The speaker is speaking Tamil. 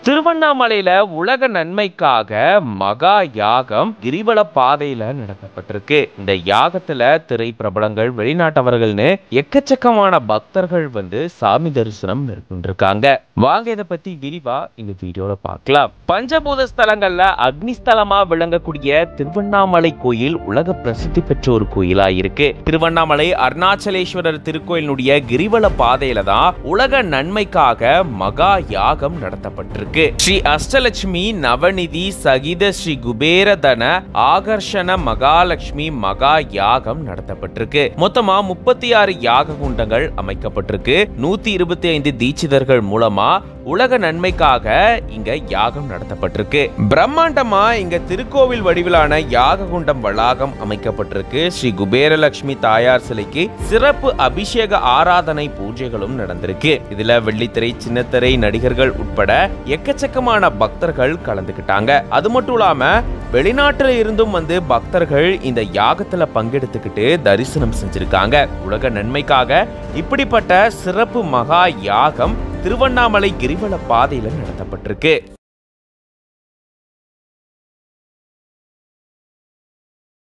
திருவண்ணாமலையில உலக நன்மைக்காக மகா யாகம் கிரிவல பாதையில நடத்தப்பட்டிருக்கு இந்த யாகத்துல திரை பிரபலங்கள் வெளிநாட்டவர்கள்னு எக்கச்சக்கமான பக்தர்கள் வந்து சாமி தரிசனம் மேற்கொண்டிருக்காங்க வாங்க இதை பத்தி விரிவா இந்த வீடியோல பார்க்கலாம் பஞ்சபூத ஸ்தலங்கள்ல அக்னிஸ்தலமா விளங்கக்கூடிய திருவண்ணாமலை கோயில் உலக பிரசித்தி பெற்ற ஒரு கோயிலா இருக்கு திருவண்ணாமலை அருணாச்சலேஸ்வரர் திருக்கோயிலுடைய கிரிவல பாதையில தான் உலக நன்மைக்காக மகா யாகம் நடத்தப்பட்டிருக்கு ஸ்ரீ அஷ்டலட்சுமி நவநிதி சகித ஸ்ரீ குபேரதன ஆகர்ஷண மகாலட்சுமி மகா யாகம் நடத்தப்பட்டிருக்கு மொத்தமா முப்பத்தி ஆறு யாக குண்டங்கள் அமைக்கப்பட்டிருக்கு நூத்தி இருபத்தி ஐந்து தீட்சிதர்கள் மூலமா உலக நன்மைக்காக இங்க யாகம் நடத்தப்பட்டிருக்கு பிரம்மாண்டமா இங்க திருக்கோவில் வடிவிலான யாக குண்டம் வளாகம் அமைக்கப்பட்டிருக்கு ஸ்ரீ குபேரலட்சுமி தாயார் சிலைக்கு சிறப்பு அபிஷேக ஆராதனை பூஜைகளும் நடந்திருக்கு இதுல வெள்ளித்திரை சின்னத்திரை நடிகர்கள் உட்பட எக்கச்சக்கமான பக்தர்கள் கலந்துக்கிட்டாங்க அது மட்டும் இல்லாம வெளிநாட்டுல இருந்தும் வந்து பக்தர்கள் இந்த யாகத்துல பங்கெடுத்துக்கிட்டு தரிசனம் செஞ்சிருக்காங்க உலக நன்மைக்காக இப்படிப்பட்ட சிறப்பு மகா யாகம் திருவண்ணாமலை கிரிவல பாதையில நடத்தப்பட்டிருக்கு